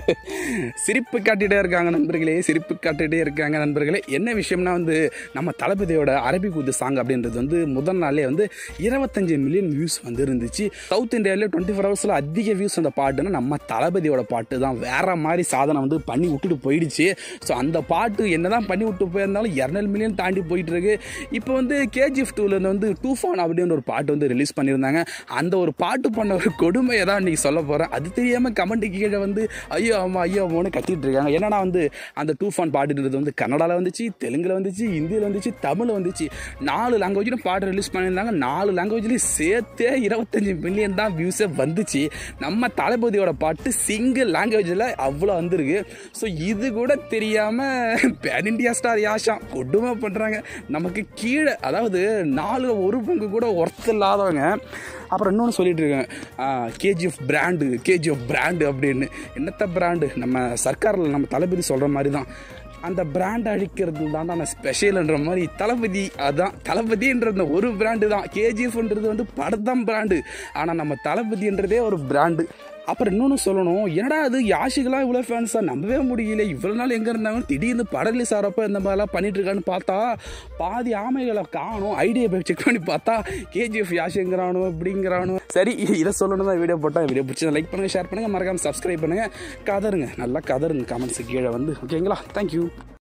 சிரிப்பு காட்டிகிட்டே இருக்காங்க நண்பர்களே சிரிப்பு காட்டிகிட்டே இருக்காங்க நண்பர்களே என்ன விஷயம்னா வந்து நம்ம தளபதியோட அரபி குத்து சாங் அப்படின்றது வந்து முதல் நாளே வந்து இருபத்தஞ்சு மில்லியன் வியூஸ் வந்து இருந்துச்சு சவுத் இந்தியாவிலே டுவெண்ட்டி ஃபோர் ஹவர்ஸில் அதிக வியூஸ் அந்த பாட்டுன்னா நம்ம தளபதியோட பாட்டு தான் வேற மாதிரி சாதனை வந்து பண்ணி விட்டுட்டு போயிடுச்சு ஸோ அந்த பாட்டு என்னதான் பண்ணி விட்டு போயிருந்தாலும் இரநூறு மில்லியன் தாண்டி போயிட்டு இருக்கு இப்போ வந்து கேஜிஎஃப் டூலேருந்து வந்து டூஃபான் அப்படின்னு ஒரு பாட்டு வந்து ரிலீஸ் பண்ணியிருந்தாங்க அந்த ஒரு பாட்டு பண்ண ஒரு கொடுமையை தான் இன்னைக்கு சொல்ல போகிறேன் அது தெரியாமல் கமெண்ட் கீழே வந்து ஐயோ ஆமா ஐயோ அம்மான்னு கத்திட்டு இருக்காங்க என்னன்னா வந்து அந்த டூஃபான் பாட்டுன்றது வந்து கன்னடாவில் வந்துச்சு தெலுங்குல வந்துச்சு ஹிந்தியில் வந்துச்சு தமிழில் வந்துச்சு நாலு லாங்குவேஜ்லையும் பாட்டு ரிலீஸ் பண்ணியிருந்தாங்க நாலு லாங்குவேஜ்லையும் சேர்த்தே இருபத்தஞ்சு மில்லியன் தான் வியூஸே வந்துச்சு நம்ம தளபதியோட பாட்டு சிங்கிள் லாங்குவேஜில் அவ்வளோ வந்திருக்கு ஸோ இது கூட தெரியாமல் பேன் இண்டியா ஸ்டார் யாஷா கொடுமை பண்ணுறாங்க நமக்கு கீழே அதாவது நாலு ஒரு பங்கு கூட ஒர்த் இல்லாதவங்க அப்புறம் இன்னொன்று சொல்லிட்டு இருக்கேன் கேஜிஎஃப் பிராண்டு கேஜிஎஃப் பிராண்டு அப்படின்னு என்னத்த பிராண்டு நம்ம சர்க்காரில் நம்ம தளபதி சொல்கிற மாதிரி தான் அந்த பிராண்ட் அழிக்கிறது தான் நான் ஸ்பெஷல்ன்ற மாதிரி தளபதி அதான் தளபதின்ற அந்த ஒரு பிராண்டு தான் கேஜிஎஃப்ன்றது வந்து படத்தம் பிராண்டு ஆனால் நம்ம தளபதின்றதே ஒரு பிராண்டு அப்புறம் இன்னொன்று சொல்லணும் என்னடா அது யாஷிகெல்லாம் இவ்வளோ ஃபேன்ஸாக நம்பவே முடியல இவ்வளோ நாள் எங்கே இருந்தாங்க திடீர்னு படம் ரிலீஸ் ஆகிறப்ப இந்த மாதிரிலாம் பண்ணிட்டு இருக்கான்னு பார்த்தா பாதி ஆமைகளை காணும் ஐடியா போய் செக் பண்ணி பார்த்தா கேஜிஎஃப் யாஷிங்கிறானோ இப்படிங்கிறானோ சரி இதை சொல்லணும் தான் வீடியோ போட்டால் வீடியோ பிடிச்சி லைக் பண்ணுங்கள் ஷேர் பண்ணுங்கள் மறக்காமல் சப்ஸ்கிரைப் பண்ணுங்கள் கதருங்க நல்லா கதருங்க கமெண்ட்ஸ் கீழே வந்து ஓகேங்களா தேங்க்யூ